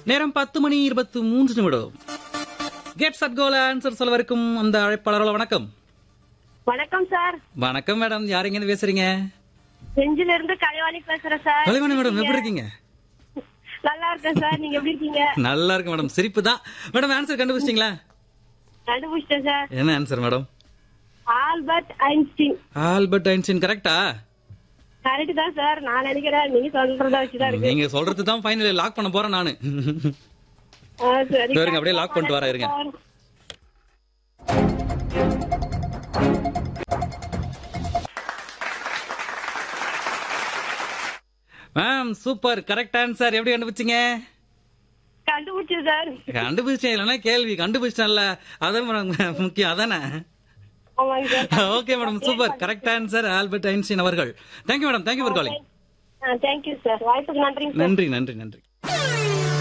நேரம் பத்து மணி இருபத்தி மூன்று நிமிடம் கெட் சட் கோல் ஆன்சர் சொல்லவருக்கும் அந்த அழைப்பாளரோட வணக்கம் வணக்கம் சார் வணக்கம் மேடம் யார் எங்க பேசுறீங்க செஞ்சில இருந்து கலைவாணி பேசுறேன் சார் கலைவாணி மேடம் எப்படி இருக்கீங்க நல்லா இருக்கேன் சார் நீங்க எப்படி இருக்கீங்க நல்லா இருக்கு மேடம் சிரிப்பு தான் மேடம் ஆன்சர் கண்டுபிடிச்சிங்களா கண்டுபிடிச்சிட்டேன் சார் என்ன answer madam Albert Einstein Albert Einstein கரெக்டா கரெக்ட் தான் சார் நான் நினைக்கிறேன் நீங்க சொல்றத வச்சுதான் இருக்கு நீங்க சொல்றது தான் ஃபைனல் லாக் பண்ண போறேன் நானு ஆ, சரி இருங்க, அப்படியே lock பண்ணிட்டு வரேன், இருங்க. மேம் சூப்பர் கரெக்ட் ஆன்சர் எப்படி கண்டுபிடிச்சீங்க கண்டுபிடிச்சது சார் கண்டுபிடிச்சேன் இல்லைன்னா கேள்வி கண்டுபிடிச்சேன்ல அதான் மேடம் முக்கியம் அதானே ஆமாங்க sir okay madam super correct answer Albert Einstein அவர்கள் thank you madam thank you for calling thank you sir வாய்ப்புக்கு நன்றிங்க சார் நன்றி நன்றி நன்றி